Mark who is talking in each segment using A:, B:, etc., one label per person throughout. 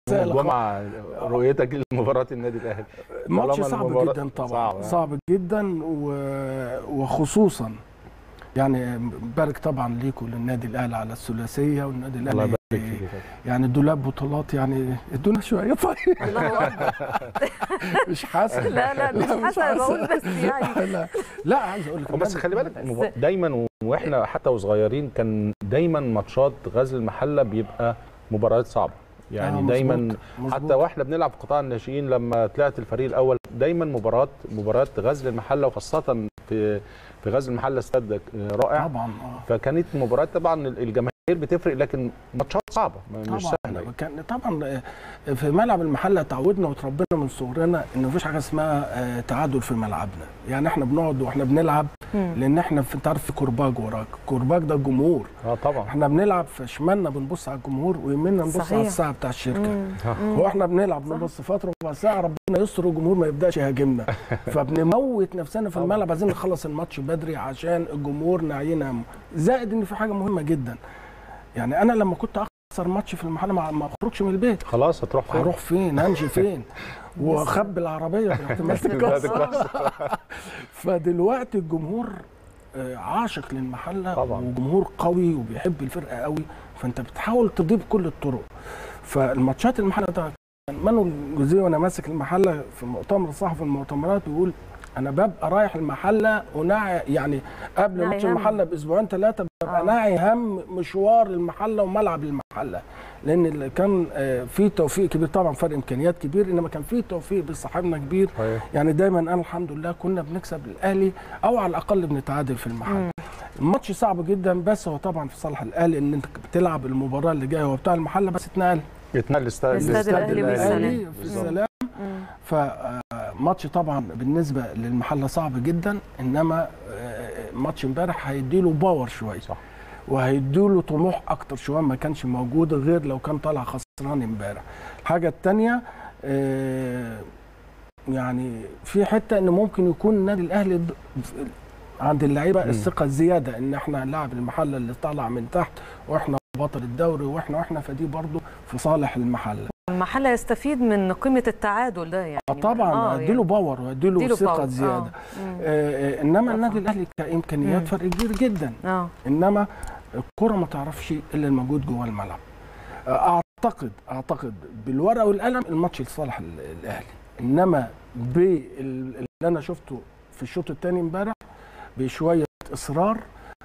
A: الجمعه رؤيتك لمباراه النادي الاهلي
B: ماتش
A: طالما
B: صعب
A: المباراة
B: جدا طبعا
A: صعب.
B: صعب, صعب جدا و... وخصوصا يعني مبارك طبعا ليكم للنادي الاهلي على الثلاثيه والنادي
A: الله
B: الاهلي
A: يبارك فيك
B: يعني دولاب بطولات يعني ادونا شويه طيب
C: الله اكبر
B: مش حاسس
C: لا لا مش حاسه بقول بس يعني
B: لا لا عايز اقول لك
A: بس
B: النادي-
A: خلي بالك مب- دايما واحنا حتى وصغيرين كان دايما ماتشات غزل المحله بيبقى مباريات صعبه يعني
B: آه،
A: دايما
B: مظبوط، مظبوط.
A: حتى واحنا بنلعب في قطاع الناشئين لما طلعت الفريق الاول دايما مباراه مباريات غزل المحله وخاصه في في غزل المحله استاد رائع
B: طبعا اه
A: فكانت مباريات طبعا الجماهير بتفرق لكن ماتشات صعبه مش
B: طبعا
A: سهله
B: كان طبعا في ملعب المحله تعودنا وتربينا من صغرنا ان مفيش حاجه اسمها آه، تعادل في ملعبنا يعني احنا بنقعد واحنا بنلعب لان احنا في انت عارف في كرباج وراك كرباج ده الجمهور
A: اه طبعا
B: احنا بنلعب في شمالنا بنبص على الجمهور ويميننا نبص
C: صحيح.
B: على الساعه بتاع الشركه
C: مم.
B: هو احنا بنلعب نبص فتره ربع ساعه ربنا يستر والجمهور ما يبداش يهاجمنا فبنموت نفسنا في الملعب عايزين نخلص الماتش بدري عشان الجمهور نعين همه زائد ان في حاجه مهمه جدا يعني انا لما كنت اخسر ماتش في المحل ما ما اخرجش من البيت
A: خلاص هتروح فين؟
B: هروح فين همشي فين واخبي العربيه باحتمال تتكسر فدلوقتي الجمهور آه، عاشق للمحله
A: طبعاً.
B: وجمهور قوي وبيحب الفرقه قوي فانت بتحاول تضيف كل الطرق فالماتشات المحله ده كان مانو الجوزيه وانا ماسك المحله في مؤتمر الصحفي المؤتمرات بيقول انا ببقى رايح المحله وناعي يعني قبل
C: ناعي
B: ماتش
C: هم.
B: المحله باسبوعين ثلاثه ببقى
C: آه.
B: ناعي هم مشوار المحله وملعب المحله لان اللي كان آه، في توفيق كبير طبعا فرق امكانيات كبير انما كان في توفيق بصاحبنا كبير
A: صحيح.
B: يعني دايما انا الحمد لله كنا بنكسب الاهلي او على الاقل بنتعادل في المحل الماتش صعب جدا بس هو طبعا في صالح الاهلي ان انت بتلعب المباراه اللي جايه هو بتاع المحله بس اتنقل
A: اتنقل الاستاد
C: الاستاد
A: الاستاد
C: الأهلي بالسلام.
B: الأهلي في
A: بالظبط.
B: السلام
C: مم.
B: فماتش طبعا بالنسبه للمحله صعب جدا انما آه، ماتش امبارح هيديله باور شويه
A: صح
B: وهيديله طموح اكتر شويه ما كانش موجود غير لو كان طالع خسران امبارح الحاجه الثانيه يعني في حته ان ممكن يكون النادي الاهلي ض- عند اللعيبه
A: مم.
B: الثقه الزياده ان احنا لاعب المحله اللي طالع من تحت واحنا بطل الدوري واحنا واحنا فدي برضو في صالح المحله
C: المحل يستفيد من قيمه التعادل ده يعني
B: آه طبعا
C: آه،
B: اديله باور واديله
C: اديله
B: ثقه
C: باور.
B: زياده
C: آه. مم.
B: آه، آه، انما
C: طبعاً.
B: النادي الاهلي
C: مم.
B: كامكانيات فرق كبير جدا
C: اه
B: انما الكره ما تعرفش الا الموجود جوه الملعب آه، اعتقد اعتقد بالورقه والقلم الماتش لصالح ال- الاهلي انما باللي انا شفته في الشوط الثاني امبارح بشويه اصرار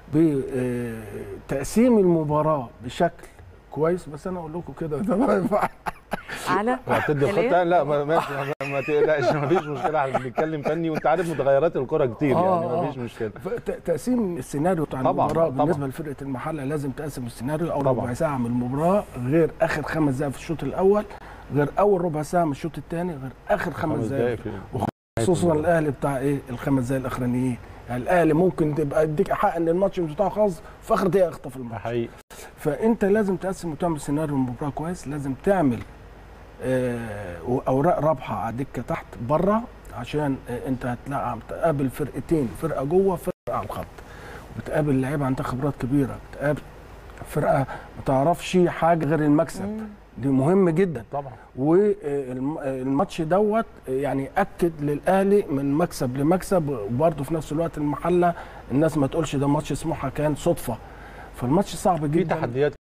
B: بتقسيم المباراه بشكل كويس بس انا اقول لكم كده ده ما ينفعش
C: على
A: هتدي
C: ليه؟
A: الخطه لا ما ماشي ما- ما تقلقش ما فيش مشكله احنا بنتكلم فني وانت عارف متغيرات الكره كتير
B: آه،
A: يعني ما
B: آه.
A: فيش مشكله
B: ف- تقسيم السيناريو بتاع
A: طبعاً،
B: المباراه
A: طبعاً.
B: بالنسبه لفرقه المحله لازم تقسم السيناريو اول
A: طبعاً.
B: ربع ساعه من المباراه غير اخر خمس دقائق في الشوط الاول غير اول ربع ساعه من الشوط الثاني غير اخر خمس
A: خمس
B: دقائق
A: دقايق في
B: خصوصا الاهلي بتاع ايه الخمس دقائق الاخرانيين يعني الاهلي ممكن تبقى يديك حق ان الماتش مش بتاعه خالص في اخر دقيقه يخطف
A: ده
B: الماتش
A: حقيقي
B: فانت لازم تقسم وتعمل سيناريو المباراه كويس لازم تعمل آه، اوراق رابحه على الدكه تحت بره عشان آه، انت هتلاقي تقابل فرقتين فرقه جوه فرقه على الخط وبتقابل لعيبه عندها خبرات كبيره بتقابل فرقه ما تعرفش حاجه غير المكسب
C: مم.
B: دي مهم جدا
A: طبعا
B: والماتش دوت يعني اكد للاهلي من مكسب لمكسب وبرضه في نفس الوقت المحله الناس ما تقولش ده ماتش سموحه كان صدفه فالماتش صعب
A: في
B: جدا
A: تحديات